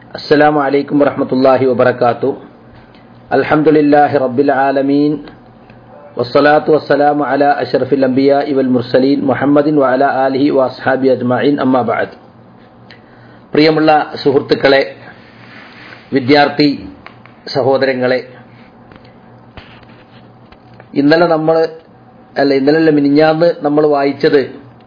السلام عليكم ورحمة الله وبركاته الحمد لله رب العالمين والصلاة والسلام على أشرف الأنبياء والمرسلين محمد وعلى آله وأصحابه أجمعين أما بعد പ്രിയമുള്ള സുഹൃത്തുക്കളെ വിദ്യാർത്ഥി സഹോദരങ്ങളെ ഇന്നലെ നമ്മൾ അല്ല ഇന്നലെ മിനിഞ്ഞാന്ന് നമ്മൾ വായിച്ചത്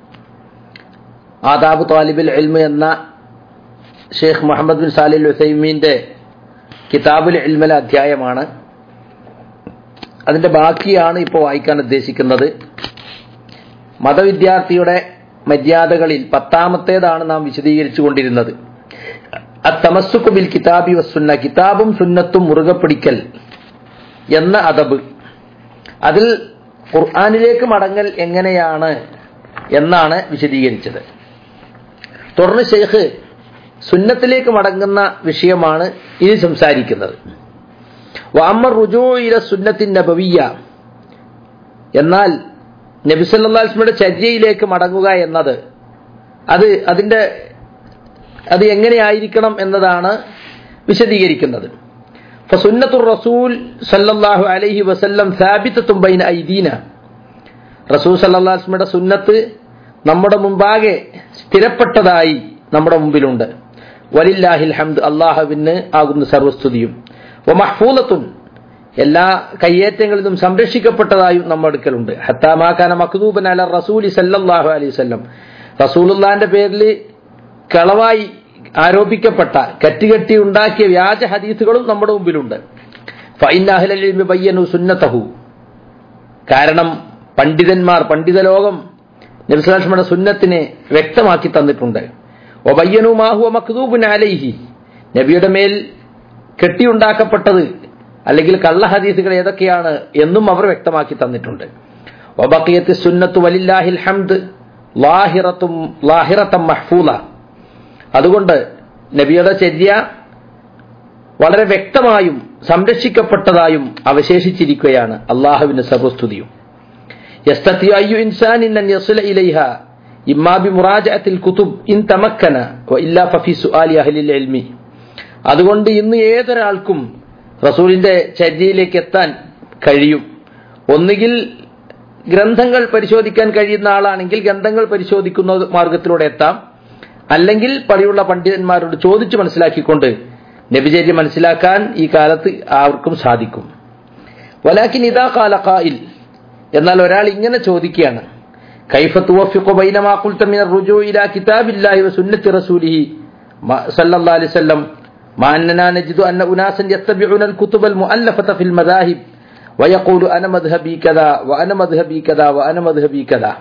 ആദാബ് താലിബിൽ എൽമ് എന്ന ഷെയ്ഖ് മുഹമ്മദ് ബിൻ സാലിൽ ഉസൈമീന്റെ കിതാബുൽ എൽമല അധ്യായമാണ് അതിന്റെ ബാക്കിയാണ് ഇപ്പോൾ വായിക്കാൻ ഉദ്ദേശിക്കുന്നത് മതവിദ്യാർത്ഥിയുടെ മര്യാദകളിൽ പത്താമത്തേതാണ് നാം വിശദീകരിച്ചു കൊണ്ടിരുന്നത് അത്തമസ്സുക്ക് ബിൽ കിതാബി വസുന്ന കിതാബും സുന്നത്തും മുറുകെ പിടിക്കൽ എന്ന അതബ് അതിൽ ഖുർആാനിലേക്ക് മടങ്ങൽ എങ്ങനെയാണ് എന്നാണ് വിശദീകരിച്ചത് തുടർന്ന് ഷെയ്ഖ് സുന്നത്തിലേക്ക് മടങ്ങുന്ന വിഷയമാണ് ഇനി സംസാരിക്കുന്നത് വാമർ റുജോയിലെ സുന്നത്തിൻ നബവിയ എന്നാൽ നബിസല്ലാസ്മയുടെ ചര്യയിലേക്ക് മടങ്ങുക എന്നത് അത് അതിന്റെ അത് എങ്ങനെയായിരിക്കണം എന്നതാണ് വിശദീകരിക്കുന്നത് ഫസുന്നത്തുർ റസൂൽ സല്ലല്ലാഹു അലൈഹി വസല്ലം സാബിത്തത്തും ബൈന ഐദീന റസൂൽ സല്ലല്ലാഹുസ്മയുടെ സുന്നത്ത് നമ്മുടെ മുമ്പാകെ സ്ഥിരപ്പെട്ടതായി നമ്മുടെ മുമ്പിലുണ്ട് വലില്ലാഹിൽ ഹംദ് അള്ളാഹുവിന് ആകുന്ന സർവസ്തുതിയും മഹ്ഫൂലത്തുൻ എല്ലാ കയ്യേറ്റങ്ങളിൽ നിന്നും സംരക്ഷിക്കപ്പെട്ടതായും നമ്മുടെ അടുക്കലുണ്ട് ഹത്താമാക്കാന മഖ്ദൂബൻ അല റസൂലി സല്ലല്ലാഹു അലൈഹി വസല്ലം റസൂലുള്ളാന്റെ പേരിൽ കളവായി ആരോപിക്കപ്പെട്ട കറ്റുകെട്ടി ഉണ്ടാക്കിയ വ്യാജ ഹദീസുകളും നമ്മുടെ മുമ്പിലുണ്ട് ഫൈനാഹ്ലു സുന്നത്തഹു കാരണം പണ്ഡിതന്മാർ പണ്ഡിത ലോകം നബിസ്ലാഷ്മയുടെ സുന്നത്തിനെ വ്യക്തമാക്കി തന്നിട്ടുണ്ട് ഒബയ്യനു മാഹുവ മഖ്ദൂബുൻ അലൈഹി നബിയുടെ മേൽ കെട്ടിയുണ്ടാക്കപ്പെട്ടത് അല്ലെങ്കിൽ കള്ള ഹദീസുകൾ ഏതൊക്കെയാണ് എന്നും അവർ വ്യക്തമാക്കി തന്നിട്ടുണ്ട് ഒബക്കിയത്ത് സുന്നത്തു വലില്ലാഹിൽ ഹംദ് ലാഹിറത്തും ലാഹിറത്തം മഹ്ഫൂല അതുകൊണ്ട് നബിയുടെ ചര്യ വളരെ വ്യക്തമായും സംരക്ഷിക്കപ്പെട്ടതായും അവശേഷിച്ചിരിക്കുകയാണ് അള്ളാഹുവിന്റെ സർവസ്തുതിയും അതുകൊണ്ട് ഇന്ന് ഏതൊരാൾക്കും റസൂലിന്റെ ചര്യയിലേക്ക് എത്താൻ കഴിയും ഒന്നുകിൽ ഗ്രന്ഥങ്ങൾ പരിശോധിക്കാൻ കഴിയുന്ന ആളാണെങ്കിൽ ഗ്രന്ഥങ്ങൾ പരിശോധിക്കുന്ന മാർഗത്തിലൂടെ എത്താം അല്ലെങ്കിൽ പടിയുള്ള പണ്ഡിതന്മാരോട് ചോദിച്ചു മനസ്സിലാക്കിക്കൊണ്ട് നബിചര്യ മനസ്സിലാക്കാൻ ഈ കാലത്ത് ആർക്കും സാധിക്കും വലാക്കിൻ ഇതാ കാല കായിൽ എന്നാൽ ഒരാൾ ഇങ്ങനെ ചോദിക്കുകയാണ് കൈഫ തുവഫിഖു ബൈന മാ ഖുൽത മിന റുജൂ ഇലാ കിതാബില്ലാഹി വസുന്നത്തി റസൂലിഹി സല്ലല്ലാഹു അലൈഹി വസല്ലം മാ അന്നനാ നജിദു അന്ന ഉനാസൻ യത്തബിഉന الكتب المؤلفة في المذاهب ويقول انا مذهبي كذا وانا مذهبي كذا وانا مذهبي كذا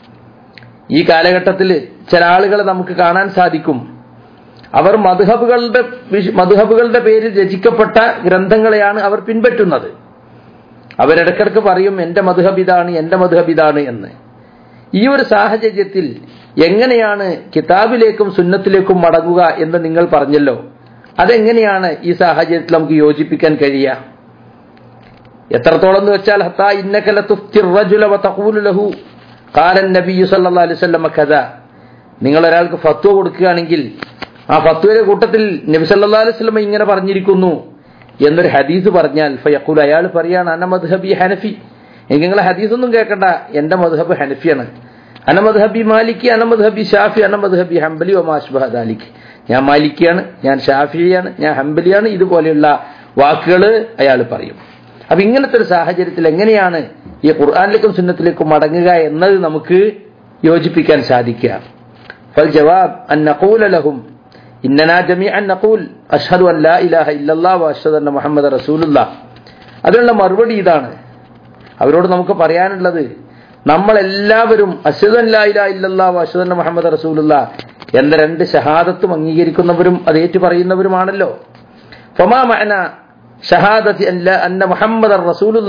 ഈ കാലഘട്ടത്തിൽ ചില ആളുകളെ നമുക്ക് കാണാൻ സാധിക്കും അവർ മധുഹബുകളുടെ മധുഹബുകളുടെ പേരിൽ രചിക്കപ്പെട്ട ഗ്രന്ഥങ്ങളെയാണ് അവർ പിൻപറ്റുന്നത് അവരിടക്കിടക്ക് പറയും എന്റെ മധുഹബ് ഇതാണ് എന്റെ മധുഹബ് ഇതാണ് എന്ന് ഈ ഒരു സാഹചര്യത്തിൽ എങ്ങനെയാണ് കിതാബിലേക്കും സുന്നത്തിലേക്കും മടങ്ങുക എന്ന് നിങ്ങൾ പറഞ്ഞല്ലോ അതെങ്ങനെയാണ് ഈ സാഹചര്യത്തിൽ നമുക്ക് യോജിപ്പിക്കാൻ കഴിയുക എത്രത്തോളം എന്ന് വെച്ചാൽ ഹത്താ ഇന്നകല ലഹു കാലൻ നബിയു സല്ലാ അലൈവല്ലമ കഥ നിങ്ങൾ ഒരാൾക്ക് ഫത്വ കൊടുക്കുകയാണെങ്കിൽ ആ ഫത്വയുടെ കൂട്ടത്തിൽ നബി സല്ലാ അലൈഹി സ്വലമ ഇങ്ങനെ പറഞ്ഞിരിക്കുന്നു എന്നൊരു ഹദീസ് പറഞ്ഞാൽ ഫയക്കൂൽ അയാൾ പറയാണ് അന മദ്ഹബി ഹനഫി എനിക്ക് നിങ്ങളെ ഹദീസൊന്നും കേൾക്കണ്ട എന്റെ മദ്ഹബ് ഹനഫിയാണ് അന മദ്ഹബി മാലിക്കി അന മദ്ഹബി ഷാഫി അന മദ്ഹബി ഹംബലി ഒമാഷ്ബഹദ് അലിക്ക് ഞാൻ മാലിക്കിയാണ് ഞാൻ ഷാഫിയാണ് ഞാൻ ഹംബലിയാണ് ഇതുപോലെയുള്ള വാക്കുകൾ അയാൾ പറയും അപ്പൊ ഇങ്ങനത്തെ ഒരു സാഹചര്യത്തിൽ എങ്ങനെയാണ് ഈ ഖുർആാനിലേക്കും സുന്നത്തിലേക്കും മടങ്ങുക എന്നത് നമുക്ക് യോജിപ്പിക്കാൻ സാധിക്കുക ഫൽ ജവാബ് അൻ നഖൂല ലഹും ഇന്നനാ ജമീഅൻ നഖൂൽ അഷ്ഹദു അൻ ലാ ഇലാഹ ഇല്ലല്ലാഹ് വ അഷ്ഹദു അന്ന മുഹമ്മദ റസൂലുള്ളാഹ് അതിനുള്ള മറുപടി ഇതാണ് അവരോട് നമുക്ക് പറയാനുള്ളത് നമ്മൾ എല്ലാവരും അഷ്ഹദു അൻ ലാ ഇലാഹ ഇല്ലല്ലാഹ് വ അഷ്ഹദു അന്ന മുഹമ്മദ റസൂലുള്ളാഹ് എന്ന രണ്ട് ഷഹാദത്തും അംഗീകരിക്കുന്നവരും അത് ഏറ്റു പറയുന്നവരുമാണല്ലോ ഫമാ മഅന ഷഹാദത്തി അന്ന മുഹമ്മദ് റസൂലുള്ള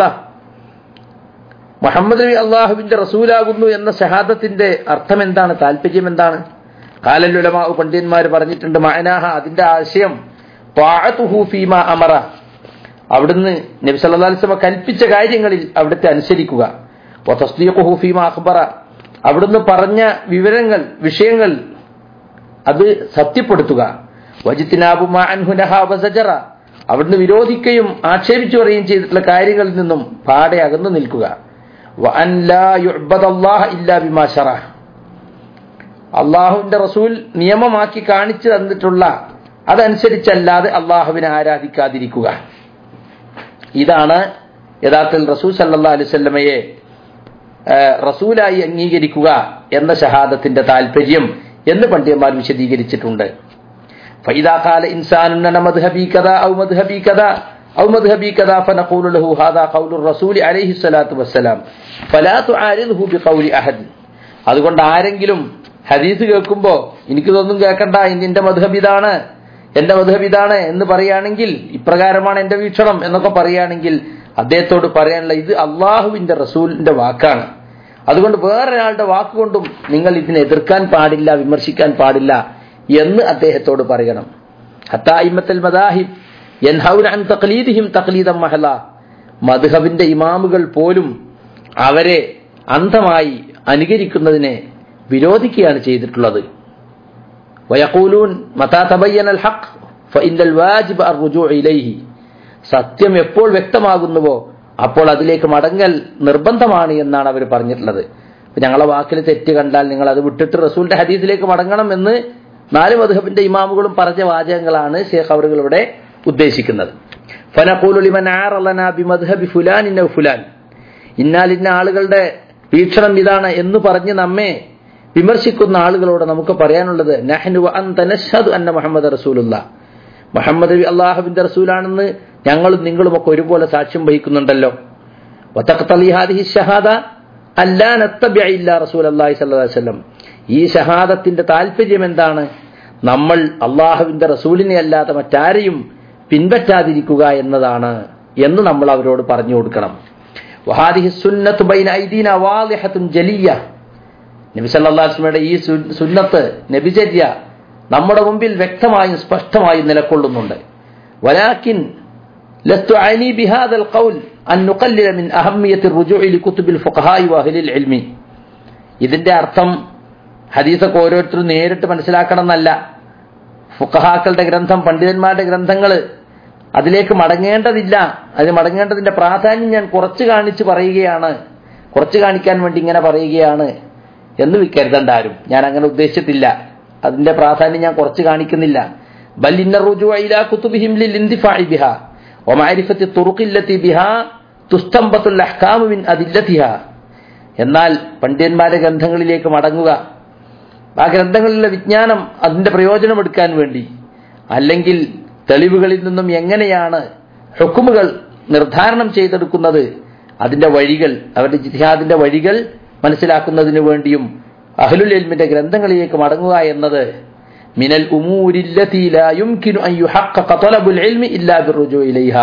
മുഹമ്മദ് നബി അള്ളാഹുവിന്റെ റസൂലാകുന്നു എന്ന ഷഹാദത്തിന്റെ അർത്ഥം എന്താണ് താല്പര്യം എന്താണ് കാലലുലമാ പണ്ഡിതന്മാർ പറഞ്ഞിട്ടുണ്ട് മഅനാഹ അതിന്റെ ആശയം ഫീമ അമറ അവിടുന്ന് നബി സല്ലല്ലാഹു അലൈഹി വസല്ലം കൽപ്പിച്ച കാര്യങ്ങളിൽ അവിടുത്തെ അനുസരിക്കുക വതസ്ദീഖുഹു ഫീമ അഖ്ബറ അവിടുന്ന് പറഞ്ഞ വിവരങ്ങൾ വിഷയങ്ങൾ അത് സത്യപ്പെടുത്തുക വജിത്തിനാബു മാ അൻഹു നഹാ വസജറ അവിടുന്ന് വിരോധിക്കുകയും ആക്ഷേപിച്ചു പറയുകയും ചെയ്തിട്ടുള്ള കാര്യങ്ങളിൽ നിന്നും പാടെ അകന്നു നിൽക്കുക വഅൻ ലാ യുഅ്ബദല്ലാഹ ഇല്ലാ ബിമാ ശറഅ അള്ളാഹുവിന്റെ റസൂൽ നിയമമാക്കി കാണിച്ചു തന്നിട്ടുള്ള അതനുസരിച്ചല്ലാതെ അള്ളാഹുവിനെ ആരാധിക്കാതിരിക്കുക ഇതാണ് യഥാർത്ഥത്തിൽ റസൂൽ സല്ലാ അലുസല്ലമയെ റസൂലായി അംഗീകരിക്കുക എന്ന ഷഹാദത്തിന്റെ താല്പര്യം എന്ന് പണ്ഡിതന്മാർ വിശദീകരിച്ചിട്ടുണ്ട് فإذا قال إنسان أنا مذهبي كذا أو مذهبي كذا أو مذهبي كذا فنقول له هذا قول الرسول عليه الصلاة والسلام فلا تعارضه بقول أحد അതുകൊണ്ട് ആരെങ്കിലും ഹദീസ് കേൾക്കുമ്പോ എനിക്കിതൊന്നും കേൾക്കണ്ട എന്റെ മധുഹബ് ഇതാണ് എന്റെ മധുഹബ് ഇതാണ് എന്ന് പറയുകയാണെങ്കിൽ ഇപ്രകാരമാണ് എന്റെ വീക്ഷണം എന്നൊക്കെ പറയുകയാണെങ്കിൽ അദ്ദേഹത്തോട് പറയാനുള്ള ഇത് അള്ളാഹുവിന്റെ റസൂലിന്റെ വാക്കാണ് അതുകൊണ്ട് വേറൊരാളുടെ വാക്കുകൊണ്ടും നിങ്ങൾ ഇതിനെ എതിർക്കാൻ പാടില്ല വിമർശിക്കാൻ പാടില്ല എന്ന് അദ്ദേഹത്തോട് പറയണം ഹത്തായിമത്തൽ മദാഹിബ് യൻഹൗൻ തഖ്ലീദിഹിം തഖ്ലീദം മഹല മദ്ഹബിന്റെ ഇമാമുകൾ പോലും അവരെ അന്ധമായി അനുകരിക്കുന്നതിനെ വിരോധിക്കുകയാണ് ചെയ്തിട്ടുള്ളത് വയഖൂലൂൻ മതാ തബയ്യനൽ ഹഖ് ഫഇന്നൽ വാജിബ് അർറുജൂ ഇലൈഹി സത്യം എപ്പോൾ വ്യക്തമാകുന്നുവോ അപ്പോൾ അതിലേക്ക് മടങ്ങൽ നിർബന്ധമാണ് എന്നാണ് അവർ പറഞ്ഞിട്ടുള്ളത് ഞങ്ങളെ വാക്കിൽ തെറ്റ് കണ്ടാൽ നിങ്ങൾ അത് വിട്ടിട്ട് റസൂലിന്റെ ഹദീസിലേക്ക് മടങ്ങണം എന്ന് നാല് മധുഹബിന്റെ ഇമാമുകളും പറഞ്ഞ വാചകങ്ങളാണ് ഷേഖ് അവറുകൾ ഇവിടെ ഉദ്ദേശിക്കുന്നത് ഫുലാൻ ഫുലാൻ ഇന്നാൽ ഇന്ന ആളുകളുടെ വീക്ഷണം ഇതാണ് എന്ന് പറഞ്ഞ് നമ്മെ വിമർശിക്കുന്ന ആളുകളോട് നമുക്ക് പറയാനുള്ളത് നഹ്നു അന്ന മുഹമ്മദ് റസൂലുള്ള മുഹമ്മദ് അള്ളാഹുബിന്റെ റസൂലാണെന്ന് ഞങ്ങളും നിങ്ങളും ഒക്കെ ഒരുപോലെ സാക്ഷ്യം വഹിക്കുന്നുണ്ടല്ലോ ഈ ഷഹാദത്തിന്റെ താല്പര്യം എന്താണ് നമ്മൾ അള്ളാഹുവിന്റെ റസൂലിനെ അല്ലാതെ മറ്റാരെയും പിൻപറ്റാതിരിക്കുക എന്നതാണ് എന്ന് നമ്മൾ അവരോട് പറഞ്ഞു കൊടുക്കണം നബി സല്ലാസ്മയുടെ ഈ സുന്നത്ത് നബിചര്യ നമ്മുടെ മുമ്പിൽ വ്യക്തമായും സ്പഷ്ടമായും നിലകൊള്ളുന്നുണ്ട് വലാക്കിൻ لست أعني بهذا القول أن نقلل من أهمية الرجوع لكتب الفقهاء وأهل العلم ഇതിന്റെ അർത്ഥം ഹദീസൊക്കെ ഓരോരുത്തരും നേരിട്ട് മനസ്സിലാക്കണം എന്നല്ല ഫുക്കഹാക്കളുടെ ഗ്രന്ഥം പണ്ഡിതന്മാരുടെ ഗ്രന്ഥങ്ങൾ അതിലേക്ക് മടങ്ങേണ്ടതില്ല അതിന് മടങ്ങേണ്ടതിന്റെ പ്രാധാന്യം ഞാൻ കുറച്ച് കാണിച്ച് പറയുകയാണ് കുറച്ച് കാണിക്കാൻ വേണ്ടി ഇങ്ങനെ പറയുകയാണ് എന്ന് കരുതണ്ട ആരും ഞാൻ അങ്ങനെ ഉദ്ദേശിച്ചിട്ടില്ല അതിന്റെ പ്രാധാന്യം ഞാൻ കുറച്ച് കാണിക്കുന്നില്ല ബൽ ഇന്ന റുജു ഇലാ കുതുബിഹിം ലിൽ ഇന്തിഫാഇ ബിഹാ വമാരിഫത്തി തുറുഖില്ലത്തി ബിഹാ തുസ്തംബത്തുൽ അഹ്കാമു മിൻ അദില്ലത്തിഹാ എന്നാൽ പണ്ഡിതന്മാരുടെ ഗ്രന്ഥങ്ങളിലേക്ക് മടങ്ങുക ആ ഗ്രന്ഥങ്ങളിലെ വിജ്ഞാനം അതിന്റെ പ്രയോജനമെടുക്കാൻ വേണ്ടി അല്ലെങ്കിൽ തെളിവുകളിൽ നിന്നും എങ്ങനെയാണ് ഹുക്കുമുകൾ നിർദ്ധാരണം ചെയ്തെടുക്കുന്നത് അതിന്റെ വഴികൾ അവരുടെ ജിഹാദിന്റെ വഴികൾ മനസ്സിലാക്കുന്നതിന് വേണ്ടിയും അഹ്ലുൽ ഇൽമിന്റെ ഗ്രന്ഥങ്ങളിലേക്ക് മടങ്ങുക എന്നത് മിനൽ ഉമൂരില്ലതി ലാ യുംകിനു അൻ യുഹഖഖ തലബുൽ ഇൽമി ഇല്ലാ ബിർറുജൂ ഇലൈഹാ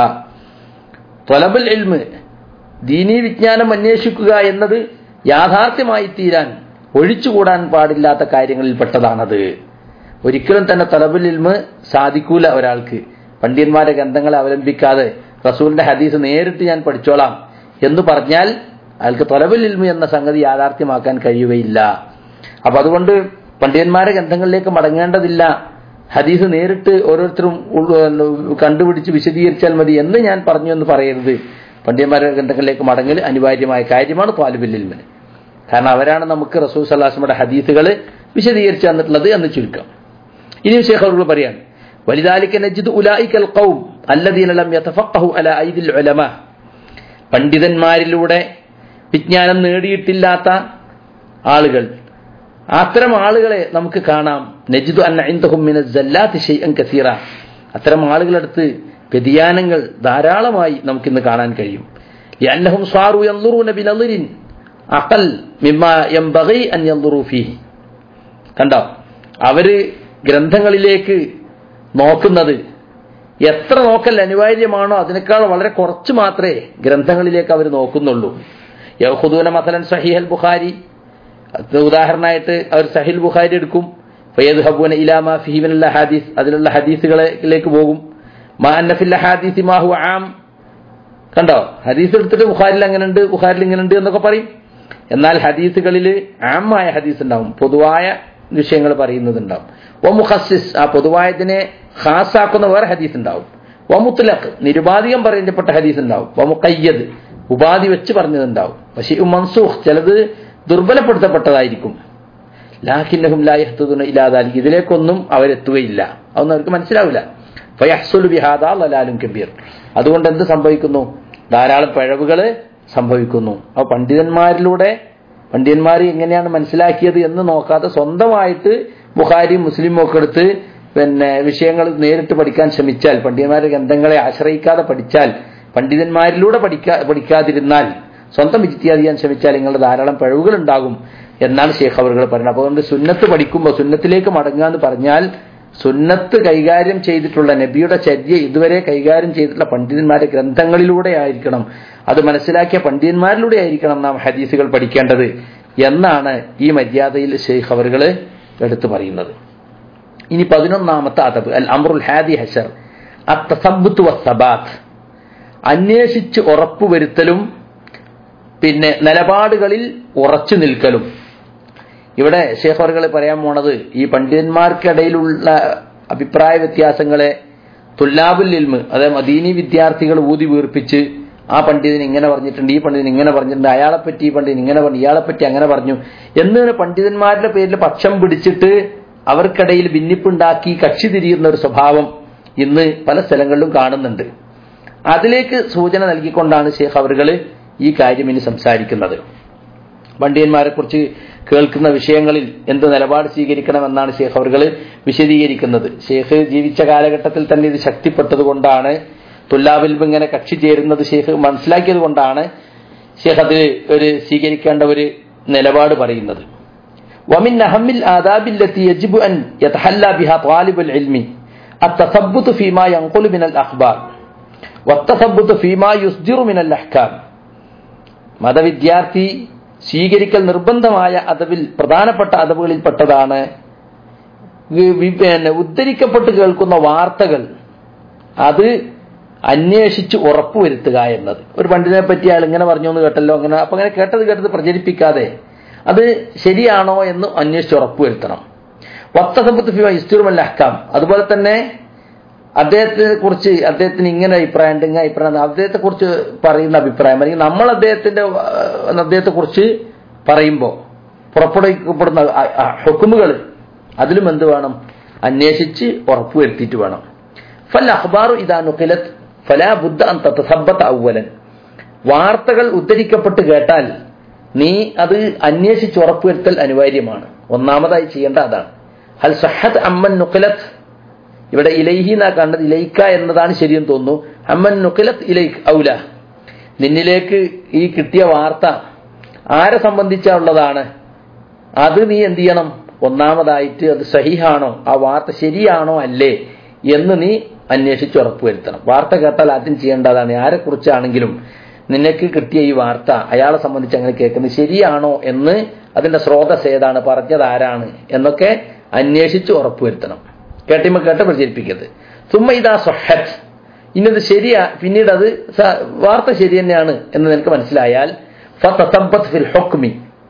തലബുൽ ഇൽമ് ദീനീ വിജ്ഞാനം അന്വേഷിക്കുക എന്നത് യാഥാർത്ഥ്യമായി തീരാൻ ഒഴിച്ചുകൂടാൻ പാടില്ലാത്ത കാര്യങ്ങളിൽപ്പെട്ടതാണത് ഒരിക്കലും തന്നെ തലബുൽ ഇൽമ് സാധിക്കൂല ഒരാൾക്ക് പണ്ഡിതന്മാരുടെ ഗ്രന്ഥങ്ങളെ അവലംബിക്കാതെ റസൂലിന്റെ ഹദീസ് നേരിട്ട് ഞാൻ പഠിച്ചോളാം എന്ന് പറഞ്ഞാൽ അയാൾക്ക് തൊലബുൽ ഇൽമു എന്ന സംഗതി യാഥാർത്ഥ്യമാക്കാൻ കഴിയുകയില്ല അപ്പൊ അതുകൊണ്ട് പണ്ഡിതന്മാരുടെ ഗ്രന്ഥങ്ങളിലേക്ക് മടങ്ങേണ്ടതില്ല ഹദീസ് നേരിട്ട് ഓരോരുത്തരും കണ്ടുപിടിച്ച് വിശദീകരിച്ചാൽ മതി എന്ന് ഞാൻ പറഞ്ഞു എന്ന് പറയരുത് പണ്ഡിതന്മാരുടെ ഗ്രന്ഥങ്ങളിലേക്ക് മടങ്ങൽ അനിവാര്യമായ കാര്യമാണ് ത്വാലിബുൽ ഇൽമിന് കാരണം അവരാണ് നമുക്ക് റസൂൽ സല്ലാസ്മയുടെ ഹദീസുകൾ വിശദീകരിച്ചു തന്നിട്ടുള്ളത് എന്ന് ചുരുക്കം ഇനി ഷേഖ് അവർ പറയാണ് വലിതാലിക്ക നജിദ് ഉലായിക്കൽ ഖൗം അല്ലദീന ലം യതഫഖഹു അലാ ഐദിൽ ഉലമ പണ്ഡിതന്മാരിലൂടെ വിജ്ഞാനം നേടിയിട്ടില്ലാത്ത ആളുകൾ അത്തരം ആളുകളെ നമുക്ക് കാണാം നജിദു അന്ന ഇൻദഹും മിന സല്ലാത്തി ഷൈഅൻ കസീറ അത്തരം ആളുകളടുത്ത് വ്യതിയാനങ്ങൾ ധാരാളമായി നമുക്കിന്ന് കാണാൻ കഴിയും لأنهم صاروا ينظرون بنظر أقل مما ينبغي أن ينظروا فيه കണ്ടോ അവര് ഗ്രന്ഥങ്ങളിലേക്ക് നോക്കുന്നത് എത്ര നോക്കൽ അനിവാര്യമാണോ അതിനേക്കാൾ വളരെ കുറച്ച് മാത്രമേ ഗ്രന്ഥങ്ങളിലേക്ക് അവർ നോക്കുന്നുള്ളൂ യഹുദൂന മസലൻ സഹിഹൽ ബുഖാരി ഉദാഹരണമായിട്ട് അവർ സഹിൽ ബുഖാരി എടുക്കും ഫയ്യദ് ഹബൂന ഇലാമ ഫിഹിമിനുള്ള ഹദീസ് അതിലുള്ള ഹദീസുകളിലേക്ക് പോകും മാ അന്നഫില്ല ഹാദീസി മാഹു ആം കണ്ടോ ഹദീസ് എടുത്തിട്ട് ബുഖാരിൽ അങ്ങനെ ഉണ്ട് ബുഖാരിൽ ഇങ്ങനെ ഉണ്ട് എന്നൊക്കെ പറയും എന്നാൽ ഹദീസുകളിൽ ആമായ ഹദീസ് ഉണ്ടാവും പൊതുവായ വിഷയങ്ങൾ പറയുന്നതുണ്ടാവും ഒ മുഹസിസ് ആ പൊതുവായതിനെ ഖാസാക്കുന്ന വേറെ ഹദീസ് ഉണ്ടാവും ഒ മുത്തലഖ് നിരുപാധികം പറയപ്പെട്ട ഹദീസ് ഉണ്ടാവും ഒ മുക്കയ്യദ് ഉപാധി വെച്ച് പറഞ്ഞതുണ്ടാവും പക്ഷേ മൻസൂഖ് ചിലത് ദുർബലപ്പെടുത്തപ്പെട്ടതായിരിക്കും ലാഖിന്നഹും ലായഹത്തുന ഇല്ലാതാലി ഇതിലേക്കൊന്നും അവരെത്തുകയില്ല അതൊന്നും അവർക്ക് മനസ്സിലാവില്ല ഫയഹ്സുൽ ബിഹാദ ലലാലും കബീർ അതുകൊണ്ട് എന്ത് സംഭവിക്കുന്നു ധാരാളം പിഴവുകൾ സംഭവിക്കുന്നു അപ്പോൾ പണ്ഡിതന്മാരിലൂടെ പണ്ഡിതന്മാർ എങ്ങനെയാണ് മനസ്സിലാക്കിയത് എന്ന് നോക്കാതെ സ്വന്തമായിട്ട് ബുഖാരി മുസ്ലിമും ഒക്കെ എടുത്ത് പിന്നെ വിഷയങ്ങൾ നേരിട്ട് പഠിക്കാൻ ശ്രമിച്ചാൽ പണ്ഡിതന്മാരുടെ ഗ്രന്ഥങ്ങളെ ആശ്രയിക്കാതെ പഠിച്ചാൽ പണ്ഡിതന്മാരിലൂടെ പഠിക്കാ പഠിക്കാതിരുന്നാൽ സ്വന്തം വിജിത്യാ ചെയ്യാൻ ശ്രമിച്ചാൽ നിങ്ങളുടെ ധാരാളം പിഴവുകൾ ഉണ്ടാകും എന്നാണ് ഷേഖ് അവർ പറയുന്നത് അപ്പോൾ അതുകൊണ്ട് സുന്നത്ത് പഠിക്കുമ്പോൾ സുന്നത്തിലേക്ക് മടങ്ങുക എന്ന് പറഞ്ഞാൽ സുന്നത്ത് കൈകാര്യം ചെയ്തിട്ടുള്ള നബിയുടെ ചര്യ ഇതുവരെ കൈകാര്യം ചെയ്തിട്ടുള്ള പണ്ഡിതന്മാരുടെ ഗ്രന്ഥങ്ങളിലൂടെ ആയിരിക്കണം അത് മനസ്സിലാക്കിയ പണ്ഡിതന്മാരിലൂടെ ആയിരിക്കണം നാം ഹദീസുകൾ പഠിക്കേണ്ടത് എന്നാണ് ഈ മര്യാദയിൽ ഷെയ്ഖ് അവറുകൾ എടുത്തു പറയുന്നത് ഇനി പതിനൊന്നാമത്തെ അതബ് അൽ അമറുൽ ഹാദി ഹഷർ അത്തസബുത്ത് വസ്സബാത്ത് അന്വേഷിച്ച് ഉറപ്പുവരുത്തലും പിന്നെ നിലപാടുകളിൽ ഉറച്ചു നിൽക്കലും ഇവിടെ ഷേഖറുകൾ പറയാൻ പോണത് ഈ പണ്ഡിതന്മാർക്കിടയിലുള്ള അഭിപ്രായ വ്യത്യാസങ്ങളെ തുല്ലാബുൽ ഇൽമ് അതായത് മദീനി വിദ്യാർത്ഥികൾ ഊതി വീർപ്പിച്ച് ആ പണ്ഡിതൻ ഇങ്ങനെ പറഞ്ഞിട്ടുണ്ട് ഈ പണ്ഡിതൻ ഇങ്ങനെ പറഞ്ഞിട്ടുണ്ട് അയാളെ പറ്റി ഈ പണ്ഡിതൻ ഇങ്ങനെ പറഞ്ഞു ഇയാളെ പറ്റി അങ്ങനെ പറഞ്ഞു എന്നിങ്ങനെ പണ്ഡിതന്മാരുടെ പേരിൽ പക്ഷം പിടിച്ചിട്ട് അവർക്കിടയിൽ ഭിന്നിപ്പുണ്ടാക്കി കക്ഷി തിരിയുന്ന ഒരു സ്വഭാവം ഇന്ന് പല സ്ഥലങ്ങളിലും കാണുന്നുണ്ട് അതിലേക്ക് സൂചന നൽകിക്കൊണ്ടാണ് ഷേഖ് അവറുകൾ ഈ കാര്യം ഇനി സംസാരിക്കുന്നത് പണ്ഡിതന്മാരെ കുറിച്ച് കേൾക്കുന്ന വിഷയങ്ങളിൽ എന്ത് നിലപാട് സ്വീകരിക്കണമെന്നാണ് ഷേഖ് അവറുകൾ വിശദീകരിക്കുന്നത് ഷേഖ് ജീവിച്ച കാലഘട്ടത്തിൽ തന്നെ ഇത് ശക്തിപ്പെട്ടതുകൊണ്ടാണ് തുല്ലാബിൽ ഇങ്ങനെ കക്ഷി ചേരുന്നത് ഷേഖ് മനസ്സിലാക്കിയത് കൊണ്ടാണ് ഷേഖ് അത് ഒരു സ്വീകരിക്കേണ്ട ഒരു നിലപാട് പറയുന്നത് ومن أهم الآداب التي يجب أن يتحلى بها طالب العلم التثبت فيما ينقل من الأخبار والتثبت فيما يصدر من الأحكام മതവിദ്യാർത്ഥി സ്വീകരിക്കൽ നിർബന്ധമായ അതവിൽ പ്രധാനപ്പെട്ട അതവുകളിൽപ്പെട്ടതാണ് പിന്നെ ഉദ്ധരിക്കപ്പെട്ട് കേൾക്കുന്ന വാർത്തകൾ അത് അന്വേഷിച്ച് ഉറപ്പുവരുത്തുക എന്നത് ഒരു പണ്ഡിതനെ പറ്റി അയാൾ ഇങ്ങനെ പറഞ്ഞു എന്ന് കേട്ടല്ലോ അങ്ങനെ അപ്പൊ അങ്ങനെ കേട്ടത് കേട്ടത് പ്രചരിപ്പിക്കാതെ അത് ശരിയാണോ എന്ന് അന്വേഷിച്ച് ഉറപ്പുവരുത്തണം വത്തസമ്പത്ത് ഫിവ ഇസ്തുറുമല്ല അഹ്കാം അതുപോലെ തന്നെ അദ്ദേഹത്തെ കുറിച്ച് അദ്ദേഹത്തിന് ഇങ്ങനെ അഭിപ്രായം ഉണ്ട് ഇങ്ങനെ അഭിപ്രായം അദ്ദേഹത്തെ കുറിച്ച് പറയുന്ന അഭിപ്രായം അല്ലെങ്കിൽ നമ്മൾ അദ്ദേഹത്തിന്റെ അദ്ദേഹത്തെ കുറിച്ച് പറയുമ്പോൾ പുറപ്പെടുവിക്കപ്പെടുന്ന ഹുക്കുമുകൾ അതിലും എന്ത് വേണം അന്വേഷിച്ച് ഉറപ്പുവരുത്തിയിട്ട് വേണം ഫൽ അഖ്ബാറു ഇതാ നുഖിലത്ത് ഫലാ ബുദ്ധ അൻ തത്തസബത്ത് ഔവലൻ വാർത്തകൾ ഉദ്ധരിക്കപ്പെട്ട് കേട്ടാൽ നീ അത് അന്വേഷിച്ച് ഉറപ്പുവരുത്തൽ അനിവാര്യമാണ് ഒന്നാമതായി ചെയ്യേണ്ട അതാണ് ഹൽ സഹദ് അമ്മൻ നുഖിലത്ത് ഇവിടെ ഇലൈഹി എന്നാ കണ്ടത് ഇലൈക്ക എന്നതാണ് ശരിയെന്ന് തോന്നുന്നു അമ്മൻ നുഖിലത്ത് ഇലൈക്ക് ഔല നിന്നിലേക്ക് ഈ കിട്ടിയ വാർത്ത ആരെ സംബന്ധിച്ചുള്ളതാണ് അത് നീ എന്ത് ചെയ്യണം ഒന്നാമതായിട്ട് അത് സഹിഹാണോ ആ വാർത്ത ശരിയാണോ അല്ലേ എന്ന് നീ അന്വേഷിച്ച് ഉറപ്പുവരുത്തണം വാർത്ത കേട്ടാൽ ആദ്യം ചെയ്യേണ്ടതാണ് ആരെക്കുറിച്ചാണെങ്കിലും നിനക്ക് കിട്ടിയ ഈ വാർത്ത അയാളെ സംബന്ധിച്ച് അങ്ങനെ കേൾക്കുന്നത് ശരിയാണോ എന്ന് അതിന്റെ സ്രോതസ് ഏതാണ് പറഞ്ഞത് ആരാണ് എന്നൊക്കെ അന്വേഷിച്ച് ഉറപ്പുവരുത്തണം കേട്ടിമ കേട്ട് പ്രചരിപ്പിക്കരുത് സുമ്മ ഇതാ സൊഹത്ത് ഇന്നത് ശരിയാ പിന്നീട് അത് വാർത്ത ശരി തന്നെയാണ് എന്ന് നിനക്ക് മനസ്സിലായാൽ ഫതസബ്ബത്ത് ഫിൽ ഹുക്മി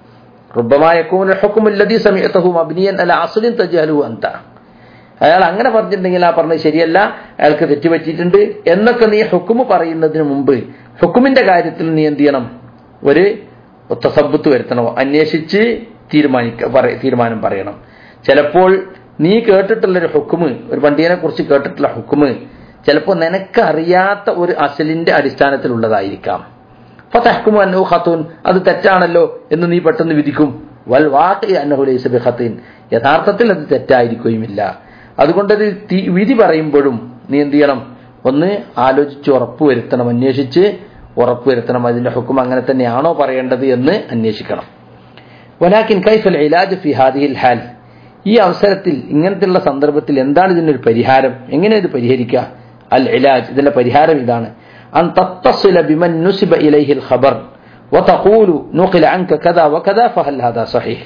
ربما يكون الحكم الذي سمعته مبنيا على اصل تجهله انت അയാൾ അങ്ങനെ പറഞ്ഞിട്ടുണ്ടെങ്കിൽ ആ പറഞ്ഞത് ശരിയല്ല അയാൾക്ക് തെറ്റുപറ്റിയിട്ടുണ്ട് എന്നൊക്കെ നീ ഹുക്കുമ് പറയുന്നതിന് മുമ്പ് ഹുക്കുമിന്റെ കാര്യത്തിൽ നീ എന്ത് ചെയ്യണം ഒരു തസബുത്ത് വരുത്തണോ അന്വേഷിച്ച് തീരുമാനിക്ക തീരുമാനം പറയണം ചിലപ്പോൾ നീ കേട്ടിട്ടുള്ളൊരു ഹുക്കുമ് ഒരു പണ്ഡിതനെ കുറിച്ച് കേട്ടിട്ടുള്ള ഹുക്കുമ് ചിലപ്പോൾ നിനക്കറിയാത്ത ഒരു അസലിന്റെ അടിസ്ഥാനത്തിലുള്ളതായിരിക്കാം അപ്പൊ തഹ്കുമു അന്നഹു ഖത്തൂൻ അത് തെറ്റാണല്ലോ എന്ന് നീ പെട്ടെന്ന് വിധിക്കും വൽ വാഖി അന്നഹു ലൈസ ബി ഖത്തീൻ യഥാർത്ഥത്തിൽ അത് തെറ്റായിരിക്കുകയുമില്ല അതുകൊണ്ട് അത് വിധി പറയുമ്പോഴും നീ എന്ത് ചെയ്യണം ഒന്ന് ആലോചിച്ച് ഉറപ്പുവരുത്തണം അന്വേഷിച്ച് ഉറപ്പുവരുത്തണം അതിന്റെ ഹുക്കും അങ്ങനെ തന്നെയാണോ പറയേണ്ടത് എന്ന് അന്വേഷിക്കണം വലാക്കിൻ കൈഫൽ ഇലാജ് ഫി ഹാദിഹിൽ ഹാൽ ഈ അവസരത്തിൽ ഇങ്ങനത്തെയുള്ള സന്ദർഭത്തിൽ എന്താണ് ഇതിനൊരു പരിഹാരം എങ്ങനെ ഇത് പരിഹരിക്കുക അൽ ഇലാജ് ഇതിന്റെ പരിഹാരം ഇതാണ് അൻ തത്തസില ബിമൻ നുസിബ ഇലൈഹിൽ ഖബർ وتقول نقل عنك كذا وكذا فهل هذا صحيح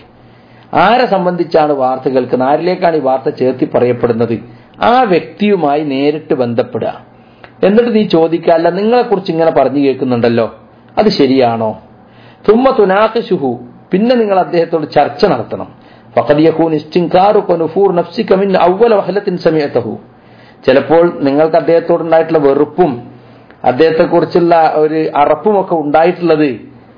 ആരെ സംബന്ധിച്ചാണ് വാർത്ത കേൾക്കുന്നത് ആരിലേക്കാണ് ഈ വാർത്ത ചേർത്തി പറയപ്പെടുന്നത് ആ വ്യക്തിയുമായി നേരിട്ട് ബന്ധപ്പെടുക എന്നിട്ട് നീ ചോദിക്കാല്ല നിങ്ങളെക്കുറിച്ച് ഇങ്ങനെ പറഞ്ഞു കേൾക്കുന്നുണ്ടല്ലോ അത് ശരിയാണോ തുമ്മ തുനാഖുഹു പിന്നെ നിങ്ങൾ അദ്ദേഹത്തോട് ചർച്ച നടത്തണം ഫഖദ് യകൂൻ ഇസ്തിൻകാറുക നുഫൂർ നഫ്സിക മിൻ അവ്വല വഹലത്തിൻ സമയതഹു ചിലപ്പോൾ നിങ്ങൾക്ക് അദ്ദേഹത്തോടുണ്ടായിട്ടുള്ള വെറുപ്പും അദ്ദേഹത്തെക്കുറിച്ചുള്ള ഒരു അറപ്പുമൊക്കെ ഉണ്ടായിട്ടുള്ളത്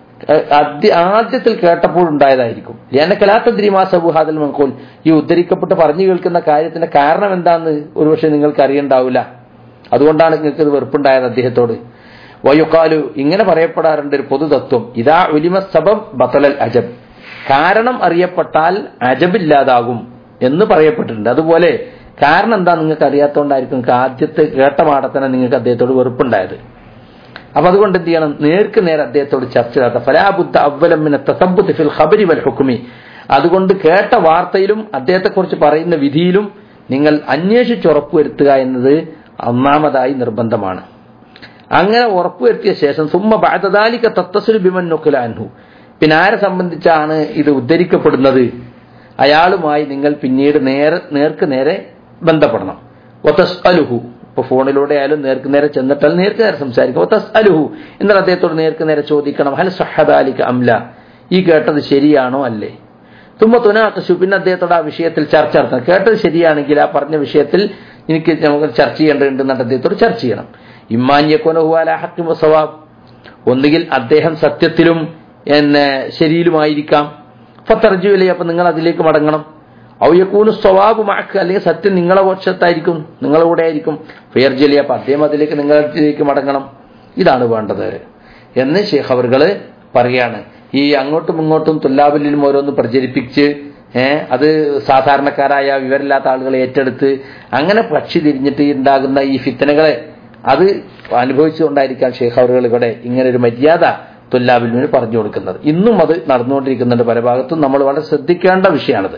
ആദ്യ- ആദ്യത്തിൽ കേട്ടപ്പോൾ ഉണ്ടായതായിരിക്കും ഞാൻ കലാത്തദ്രിമാ സബുഹാദൽ മൻകൂൽ ഈ ഉദ്ധരിക്കപ്പെട്ട് പറഞ്ഞു കേൾക്കുന്ന കാര്യത്തിന്റെ കാരണം എന്താന്ന് ഒരുപക്ഷെ നിങ്ങൾക്ക് അറിയണ്ടാവില്ല അതുകൊണ്ടാണ് നിങ്ങൾക്ക് ഇത് വെറുപ്പുണ്ടായത് അദ്ദേഹത്തോട് വയുക്കാലു ഇങ്ങനെ പറയപ്പെടാറുണ്ട് ഒരു പൊതുതത്വം ഇതാ ഉലിമ സബബ് ബത്തലൽ അജബ് കാരണം അറിയപ്പെട്ടാൽ അജബില്ലാതാകും എന്ന് പറയപ്പെട്ടിട്ടുണ്ട് അതുപോലെ കാരണം എന്താ നിങ്ങൾക്ക് അറിയാത്തതുകൊണ്ടായിരിക്കും നിങ്ങൾക്ക് ആദ്യത്തെ കേട്ട പാടത്തന്നെ നിങ്ങൾക്ക് അദ്ദേഹത്തോട് വെറുപ്പുണ്ടായത് അപ്പൊ അതുകൊണ്ട് എന്ത് ചെയ്യണം നേർക്ക് നേരെ അദ്ദേഹത്തോട് ചർച്ച നടത്താം ഫലാബുദ്ധ അവലമിന തസബുത്ത് ഫിൽ ഖബരി വൽ ഹുക്കുമി അതുകൊണ്ട് കേട്ട വാർത്തയിലും അദ്ദേഹത്തെക്കുറിച്ച് പറയുന്ന വിധിയിലും നിങ്ങൾ അന്വേഷിച്ച് ഉറപ്പുവരുത്തുക എന്നത് ഒന്നാമതായി നിർബന്ധമാണ് അങ്ങനെ ഉറപ്പുവരുത്തിയ ശേഷം സുമ്മ ബാധതാലിക തത്തസുൽ ബിമൻ നൊക്കുലാൻഹു പിന്നെ ആരെ സംബന്ധിച്ചാണ് ഇത് ഉദ്ധരിക്കപ്പെടുന്നത് അയാളുമായി നിങ്ങൾ പിന്നീട് നേരെ നേർക്ക് നേരെ ബന്ധപ്പെടണം ഒത്തസ് അലുഹു ഇപ്പൊ ഫോണിലൂടെ ആയാലും നേർക്ക് നേരെ ചെന്നിട്ടാൽ നേർക്ക് നേരെ സംസാരിക്കും ഒത്തസ് അലുഹു എന്നാൽ അദ്ദേഹത്തോട് നേർക്ക് നേരെ ചോദിക്കണം ഹൽ സഹദാലിക അംല ഈ കേട്ടത് ശരിയാണോ അല്ലേ തുമ്പ തുനാക്കശു പിന്നെ അദ്ദേഹത്തോട് ആ വിഷയത്തിൽ ചർച്ച നടത്തണം കേട്ടത് ശരിയാണെങ്കിൽ ആ പറഞ്ഞ വിഷയത്തിൽ എനിക്ക് നമുക്ക് ചർച്ച ചെയ്യേണ്ടതുണ്ട് എന്നിട്ട് അദ്ദേഹത്തോട് ചർച്ച ചെയ്യണം ഇമ്മാന്യക്കൊനഹുവാലാഹക്കും സവാബ് ഒന്നുകിൽ അദ്ദേഹം സത്യത്തിലും എന്നെ ശരിയിലുമായിരിക്കാം ഫത്തർജുവിലെ അപ്പൊ നിങ്ങൾ അതിലേക്ക് മടങ്ങണം ഔയക്കൂന് സ്വഭാവ് മാക്ക് അല്ലെങ്കിൽ സത്യം നിങ്ങളെ പക്ഷത്തായിരിക്കും നിങ്ങളെ കൂടെ ആയിരിക്കും ഫെയർജലി അപ്പൊ അദ്ദേഹം അതിലേക്ക് നിങ്ങളിലേക്ക് മടങ്ങണം ഇതാണ് വേണ്ടത് എന്ന് ഷേഖ് അവർകള് പറയാണ് ഈ അങ്ങോട്ടും ഇങ്ങോട്ടും തുല്ലാബില്ലിലും ഓരോന്ന് പ്രചരിപ്പിച്ച് ഏഹ് അത് സാധാരണക്കാരായ വിവരമില്ലാത്ത ആളുകളെ ഏറ്റെടുത്ത് അങ്ങനെ പക്ഷി തിരിഞ്ഞിട്ട് ഉണ്ടാകുന്ന ഈ ഫിത്തനകളെ അത് അനുഭവിച്ചുകൊണ്ടായിരിക്കാം ഷേഖ് അവറുകൾ ഇവിടെ ഇങ്ങനെ ഒരു മര്യാദ തുല്ലാബിലിന് പറഞ്ഞു കൊടുക്കുന്നത് ഇന്നും അത് നടന്നുകൊണ്ടിരിക്കുന്നുണ്ട് പല ഭാഗത്തും നമ്മൾ വളരെ ശ്രദ്ധിക്കേണ്ട വിഷയമാണത്